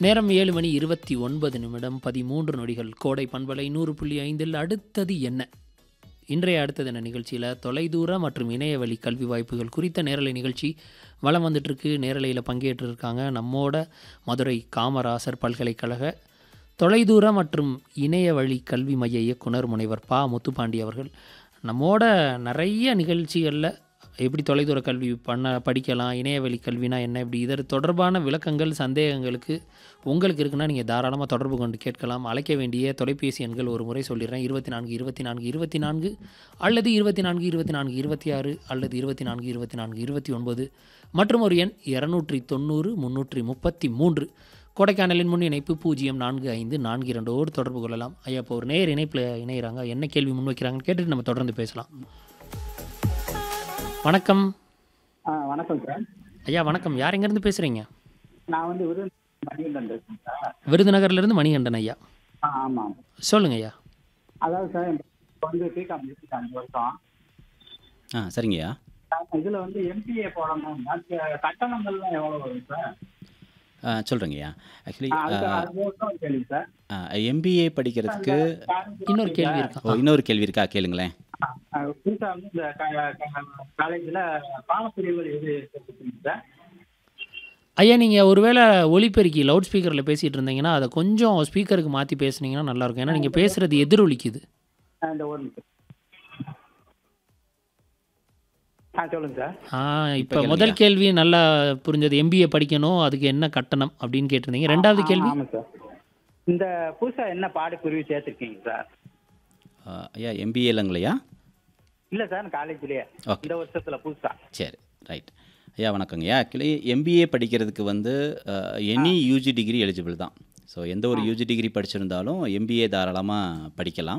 நேரம் ஏழு மணி இருபத்தி ஒன்பது நிமிடம் பதிமூன்று நொடிகள் கோடை பண்பலை நூறு புள்ளி ஐந்தில் அடுத்தது என்ன இன்றைய அடுத்தது என்ன நிகழ்ச்சியில் தொலைதூர மற்றும் இணையவழி கல்வி வாய்ப்புகள் குறித்த நேரலை நிகழ்ச்சி வலம் வந்துட்டுருக்கு நேரலையில் பங்கேற்றிருக்காங்க நம்மோட மதுரை காமராசர் பல்கலைக்கழக தொலைதூர மற்றும் இணையவழி கல்வி மைய இயக்குனர் முனைவர் பா முத்துப்பாண்டி அவர்கள் நம்மோட நிறைய நிகழ்ச்சிகளில் எப்படி தொலைதூர கல்வி பண்ண படிக்கலாம் இணையவழி கல்வினா என்ன இப்படி இதர் தொடர்பான விளக்கங்கள் சந்தேகங்களுக்கு உங்களுக்கு இருக்குன்னா நீங்கள் தாராளமாக தொடர்பு கொண்டு கேட்கலாம் அழைக்க வேண்டிய தொலைபேசி எண்கள் ஒரு முறை சொல்லிடுறேன் இருபத்தி நான்கு இருபத்தி நான்கு இருபத்தி நான்கு அல்லது இருபத்தி நான்கு இருபத்தி நான்கு இருபத்தி ஆறு அல்லது இருபத்தி நான்கு இருபத்தி நான்கு இருபத்தி ஒன்பது மற்றும் ஒரு எண் இரநூற்றி தொண்ணூறு முந்நூற்றி முப்பத்தி மூன்று கொடைக்கானலின் முன் இணைப்பு பூஜ்ஜியம் நான்கு ஐந்து நான்கு இரண்டோடு தொடர்பு கொள்ளலாம் ஐயா இப்போ ஒரு நேர் இணைப்பில் இணைகிறாங்க என்ன கேள்வி முன்வைக்கிறாங்கன்னு கேட்டுட்டு நம்ம தொடர்ந்து பேசலாம் வணக்கம் ஆ வணக்கம் சார் ஐயா வணக்கம் யார் எங்கேருந்து பேசுகிறீங்க நான் வந்து விருது மணிகண்டன் இருக்கேன் சார் விருதுநகர்லேருந்து மணிகண்டன் ஐயா ஆ ஆமாம் சொல்லுங்க ஐயா அதாவது சார் இப்போ வந்து பிகாம் முடிச்சுட்டு அஞ்சு வருஷம் ஆ சரிங்கய்யா இதில் வந்து எம்பிஏ போடணும் அதுக்கு கட்டணங்கள்லாம் எவ்வளோ வரும் சார் ஆ சொல்கிறேங்கய்யா ஆக்சுவலி ஆ, அதுக்கு அது மட்டும் ஒரு கேள்வி சார் எம்பிஏ படிக்கிறதுக்கு இன்னொரு கேள்வி இருக்கா ஓ இன்னொரு கேள்வி இருக்கா கேளுங்களேன் புதுசாக வந்து இந்த காலேஜில் பாடப்பிரிவுகள் எது இருக்குங்க சார் ஐயா நீங்கள் ஒருவேளை ஒலிபெருக்கி லவுட் ஸ்பீக்கரில் பேசிகிட்டு இருந்தீங்கன்னா அதை கொஞ்சம் ஸ்பீக்கருக்கு மாற்றி பேசுனீங்கன்னா நல்லாயிருக்கும் ஏன்னா நீங்கள் பேசுகிறது எதிரொலிக்குது ஆ, இந்த ஒரு நிமிஷம் ஆ சொல்லுங்க சார் ஆ இப்போ முதல் கேள்வி நல்லா புரிஞ்சது எம்பிஏ படிக்கணும் அதுக்கு என்ன கட்டணம் அப்படின்னு கேட்டிருந்தீங்க ரெண்டாவது கேள்வி ஆமாம் சார் இந்த புதுசாக என்ன பாடப்பிரிவு சேர்த்துருக்கீங்க சார் ஆ, ஐயா எம்பிஏ இல்லைங்களையா இல்லை சார் காலேஜ்லேயே ஓகே இந்த வருஷத்தில் புதுசாக சரி ரைட் ஐயா வணக்கங்கய்யா ஆக்சுவலி எம்பிஏ படிக்கிறதுக்கு வந்து எனி யூஜி டிகிரி எலிஜிபிள் தான் ஸோ எந்த ஒரு யூஜி டிகிரி படிச்சிருந்தாலும் எம்பிஏ தாராளமாக படிக்கலாம்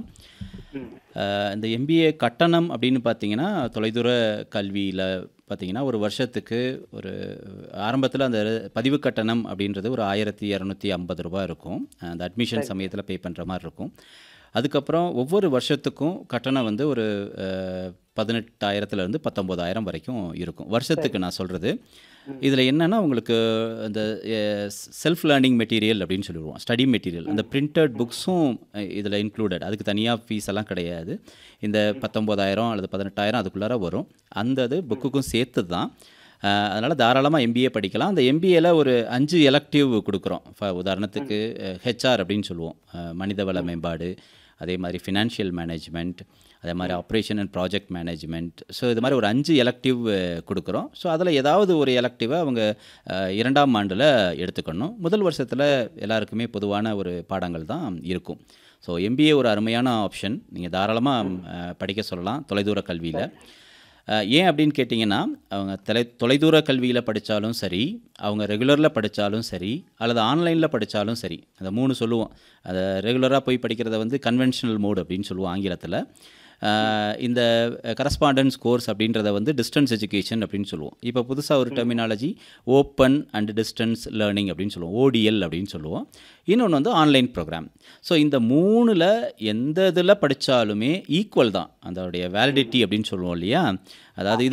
அஹ், இந்த எம்பிஏ கட்டணம் அப்படின்னு பார்த்தீங்கன்னா தொலைதூர கல்வியில் பார்த்தீங்கன்னா ஒரு வருஷத்துக்கு ஒரு ஆரம்பத்தில் அந்த பதிவு கட்டணம் அப்படின்றது ஒரு ஆயிரத்தி இரநூத்தி ஐம்பது ரூபா இருக்கும் அந்த அட்மிஷன் சமயத்தில் பே பண்ணுற மாதிரி இருக்கும் அதுக்கப்புறம் ஒவ்வொரு வருஷத்துக்கும் கட்டணம் வந்து ஒரு அஹ், பதினெட்டாயிரத்துலேருந்து பத்தொம்போதாயிரம் வரைக்கும் இருக்கும் வருஷத்துக்கு நான் சொல்கிறது இதில் என்னென்னா உங்களுக்கு அந்த செல்ஃப் லேர்னிங் மெட்டீரியல் அப்படின்னு சொல்லிடுவோம் ஸ்டடி மெட்டீரியல் அந்த பிரிண்டட் புக்ஸும் இதில் இன்க்ளூடட் அதுக்கு தனியாக ஃபீஸ் எல்லாம் கிடையாது இந்த பத்தொம்போதாயிரம் அல்லது பதினெட்டாயிரம் அதுக்குள்ளார வரும் அந்த இது புக்குக்கும் சேர்த்து தான் அதனால் தாராளமாக எம்பிஏ படிக்கலாம் அந்த எம்பிஏல ஒரு அஞ்சு எலக்டிவ் கொடுக்குறோம் For உதாரணத்துக்கு ஹெச்ஆர் அப்படின்னு சொல்லுவோம் அஹ், மனிதவள மேம்பாடு அதே மாதிரி ஃபினான்ஷியல் மேனேஜ்மெண்ட் அதே மாதிரி operation and project management so இது மாதிரி ஒரு அஞ்சு எலக்டிவ் கொடுக்குறோம் ஸோ அதில் ஏதாவது ஒரு எலக்டிவை அவங்க அஹ், இரண்டாம் ஆண்டில் எடுத்துக்கணும் முதல் வருஷத்தில் எல்லாருக்குமே பொதுவான ஒரு பாடங்கள் தான் இருக்கும் ஸோ எம்பிஏ ஒரு அருமையான ஆப்ஷன் நீங்கள் தாராளமாக படிக்க சொல்லலாம் தொலைதூர கல்வியில் அஹ் ஏன் அப்படின்னு கேட்டிங்கன்னா அவங்க தொலை தொலைதூர கல்வியில் படித்தாலும் சரி அவங்க ரெகுலரில் படித்தாலும் சரி அல்லது ஆன்லைனில் படித்தாலும் சரி அந்த மூணு சொல்லுவோம் அதை ரெகுலராக போய் படிக்கிறத வந்து கன்வென்ஷனல் மோட் அப்படின்னு சொல்லுவோம் ஆங்கிலத்தில் அஹ் இந்த கரஸ்பாண்டன்ஸ் கோர்ஸ் அப்படின்றத வந்து டிஸ்டன்ஸ் எஜுகேஷன் அப்படின்னு சொல்லுவோம் இப்போ புதுசாக ஒரு terminology open and distance learning அப்படின்னு சொல்லுவோம் ஓடிஎல் அப்படின்னு சொல்லுவோம் இன்னொன்று வந்து ஆன்லைன் ப்ரோக்ராம் ஸோ இந்த மூணில் எந்த இதில் படித்தாலுமே ஈக்குவல் தான் அதோடைய வேலிடிட்டி அப்படின்னு சொல்லுவோம் இல்லையா அதாவது இது